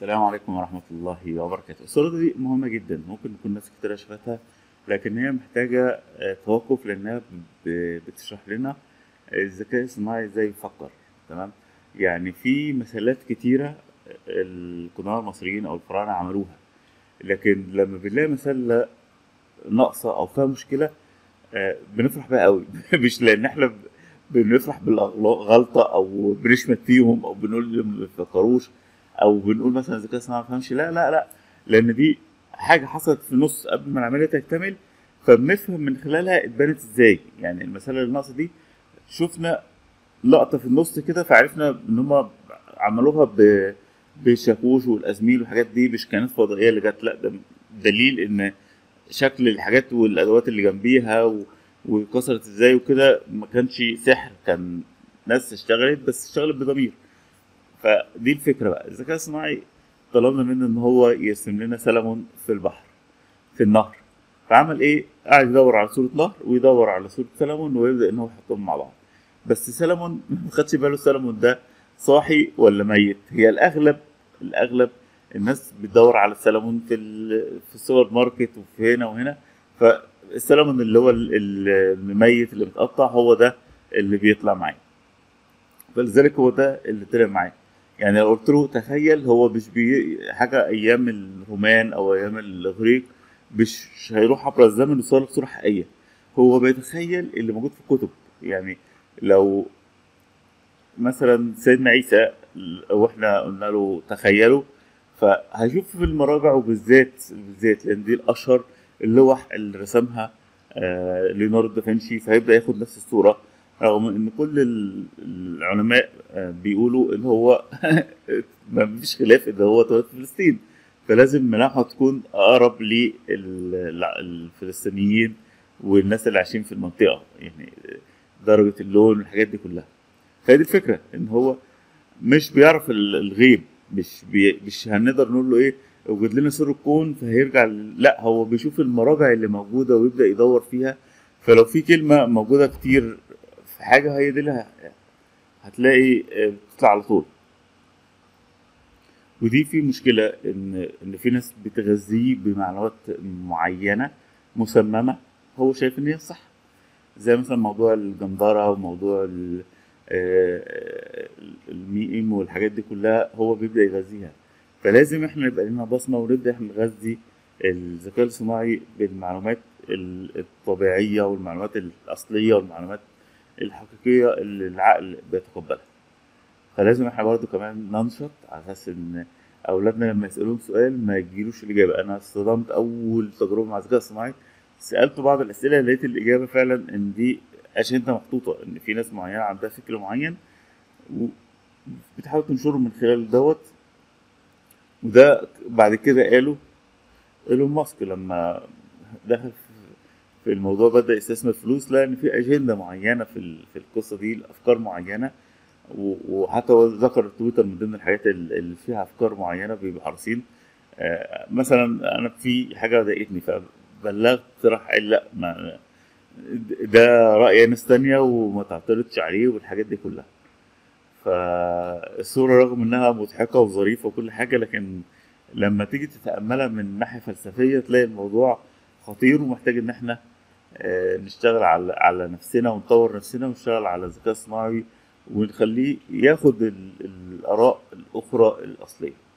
السلام عليكم ورحمة الله وبركاته الصورة دي مهمة جدا ممكن يكون ناس كتير شافتها لكن هي محتاجة آه، توقف لأنها ب- بتشرح لنا الذكاء الصناعي ازاي يفكر تمام يعني في مثالات كتيرة القدماء المصريين أو الفراعنة عملوها لكن لما بنلاقي مثال ناقصة أو فيها مشكلة آه، بنفرح بيها قوي مش لأن احنا ب- بنفرح بالغلطة أو بنشمت فيهم أو بنقول ما بيفكروش او بنقول مثلا الذكاء الصناعي ما فهمش لا لا لا لان دي حاجه حصلت في النص قبل ما العمليه تكتمل فبنفهم من خلالها اتبنت ازاي يعني المساله اللي ناقصه دي شفنا لقطه في النص كده فعرفنا ان هم عملوها ب بالشاكوش والازميل والحاجات دي مش كانت فضائيه اللي جت لا ده دليل ان شكل الحاجات والادوات اللي جنبيها و... وكسرت ازاي وكده ما كانش سحر كان ناس اشتغلت بس اشتغلت بضمير فدي الفكره بقى الذكاء الصناعي طلبنا منه ان هو يرسم لنا سلمون في البحر في النهر فعمل ايه قاعد يدور على صوره نهر ويدور على صوره سلمون ويبدا ان هو يحطهم مع بعض بس سلمون ما خدش باله سلمون ده صاحي ولا ميت هي الاغلب الاغلب الناس بتدور على السلمون في ال- في السوبر ماركت وفي هنا وهنا فالسلمون اللي هو ال- ال- الميت اللي متقطع هو ده اللي بيطلع معاه فلذلك هو ده اللي طلع معاه يعني لو قلت له تخيل هو مش بي حاجه ايام الرومان او ايام الاغريق مش هيروح عبر الزمن ويصور لك صوره حقيقيه هو بيتخيل اللي موجود في الكتب يعني لو مثلا سيدنا عيسى لو احنا قلنا له تخيلوا فهيشوف في المراجع وبالذات بالذات لان دي الاشهر اللوح اللي رسمها آه ليوناردو دافنشي فهيبدا ياخد نفس الصوره رغم ان كل ال- العلماء آه، بيقولوا ان هو ما فيش خلاف ان هو اتولد في فلسطين فلازم ملامحه تكون اقرب للفلسطينيين والناس اللي عايشين في المنطقه يعني درجه اللون والحاجات دي كلها فهي دي الفكره ان هو مش بيعرف ال- الغيب مش بي مش هنقدر نقول له ايه وجد لنا سر الكون فهيرجع ل- لا هو بيشوف المراجع اللي موجوده ويبدا يدور فيها فلو في كلمه موجوده كتير في حاجه هي دي اللي ه- هتلاقي آه، بتطلع على طول ودي في مشكله ان ان في ناس بتغذيه بمعلومات معينه مسممه هو شايف ان هي صح زي مثلا موضوع الجندره وموضوع ال- آه، الميم والحاجات دي كلها هو بيبدا يغذيها فلازم احنا يبقى لنا بصمه ونبدا احنا نغذي الذكاء الصناعي بالمعلومات ال- الطبيعيه والمعلومات الاصليه والمعلومات الحقيقيه اللي العقل بيتقبلها فلازم احنا برضو كمان ننشط على اساس ان اولادنا لما يسالوهم سؤال ما يجيلوش الاجابه انا اصطدمت اول تجربه مع الذكاء الصناعي سالت بعض الاسئله لقيت الاجابه فعلا ان دي اجنده محطوطه ان في ناس معينه عندها فكر معين وبتحاول تنشره من خلال دوت وده بعد كده قالوا ايلون ماسك لما دخل في- في الموضوع بدا يستثمر فلوس لقى ان في اجنده معينه في ال- في القصه دي الافكار معينه و- وحتى هو ذكر تويتر من ضمن الحاجات ال- اللي فيها افكار معينه بيبقوا حريصين آه، مثلا انا في حاجه ضايقتني فبلغت راح قال لا ما ده راي ناس تانية وما تعترضش عليه والحاجات دي كلها فالصوره رغم انها مضحكه وظريفه وكل حاجه لكن لما تيجي تتاملها من ناحيه فلسفيه تلاقي الموضوع خطير ومحتاج ان احنا آه، نشتغل على على نفسنا ونطور نفسنا ونشتغل على الذكاء الصناعي ونخليه ياخد ال- الاراء الاخرى الاصليه